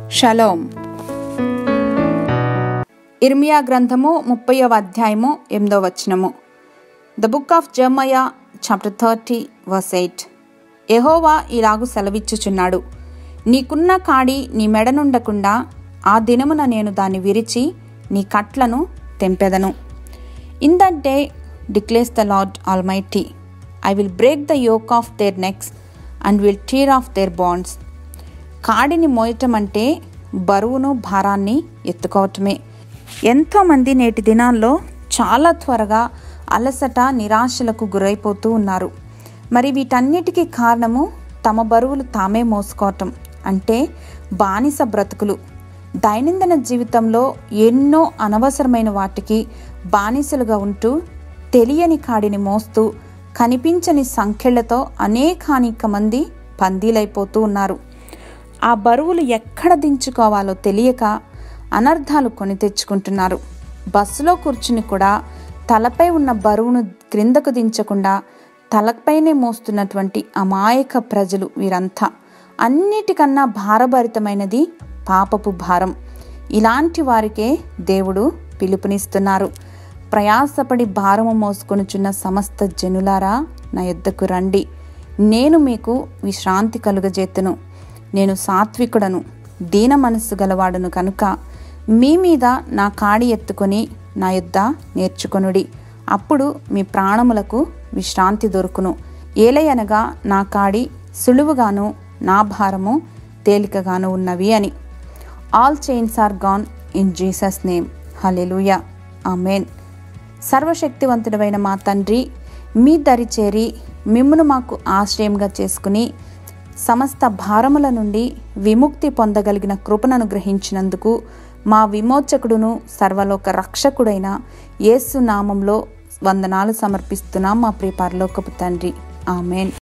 shalom ఇర్మియా గ్రంథము ముప్పైవ అధ్యాయము ఎనిమిదో వచనము the book of Jeremiah chapter thirty verse eight ఎహోవా ఇలాగు సెలవిచ్చుచున్నాడు నీకున్న కాడి నీ మెడనుండకుండా ఆ దినమున నేను దాన్ని విరిచి నీ కట్లను తెంపెదను in that day declares the Lord almighty I will break the yoke of their necks and will tear off their bonds కాడిని మోయటం అంటే బరువును భారాన్ని ఎత్తుకోవటమే ఎంతోమంది నేటి దినాల్లో చాలా త్వరగా అలసట నిరాశలకు గురైపోతూ ఉన్నారు మరి వీటన్నిటికీ కారణము తమ బరువులు తామే మోసుకోవటం అంటే బానిస బ్రతుకులు దైనందిన జీవితంలో ఎన్నో అనవసరమైన వాటికి బానిసలుగా ఉంటూ తెలియని కాడిని మోస్తూ కనిపించని సంఖ్యలతో అనేకానిక మంది పందీలైపోతూ ఉన్నారు ఆ బరువులు ఎక్కడ దించుకోవాలో తెలియక అనర్థాలు కొని తెచ్చుకుంటున్నారు బస్సులో కూర్చుని కూడా తలపై ఉన్న బరువును క్రిందకు దించకుండా తలపైనే మోస్తున్నటువంటి అమాయక ప్రజలు వీరంతా అన్నిటికన్నా భారభరితమైనది పాపపు భారం ఇలాంటి వారికే దేవుడు పిలుపునిస్తున్నారు ప్రయాసపడి భారము మోసుకొనుచున్న సమస్త జనులారా నా యొద్దకు రండి నేను మీకు విశ్రాంతి కలుగజేతును నేను సాత్వికుడను దీన మనస్సు గలవాడను కనుక మీ మీద నా కాడి ఎత్తుకొని నా యొద్ద నేర్చుకొనుడి అప్పుడు మీ ప్రాణములకు విశ్రాంతి దొరుకును ఏలయనగా నా కాడి సులువుగాను నా భారము తేలికగాను ఉన్నవి అని all chains are gone in Jesus name hallelujah amen సర్వశక్తివంతుడమైన మా తండ్రి మీ దరి చేరి మిమ్మును మాకు ఆశ్రయంగా చేసుకుని సమస్త భారముల నుండి విముక్తి పొందగలిగిన కృపను గ్రహించినందుకు మా విమోచకుడును సర్వలోక రక్షకుడైన యేసు నామంలో వందనాలు సమర్పిస్తున్నాం మా ప్రియ పరలోకపు తండ్రి ఆమెన్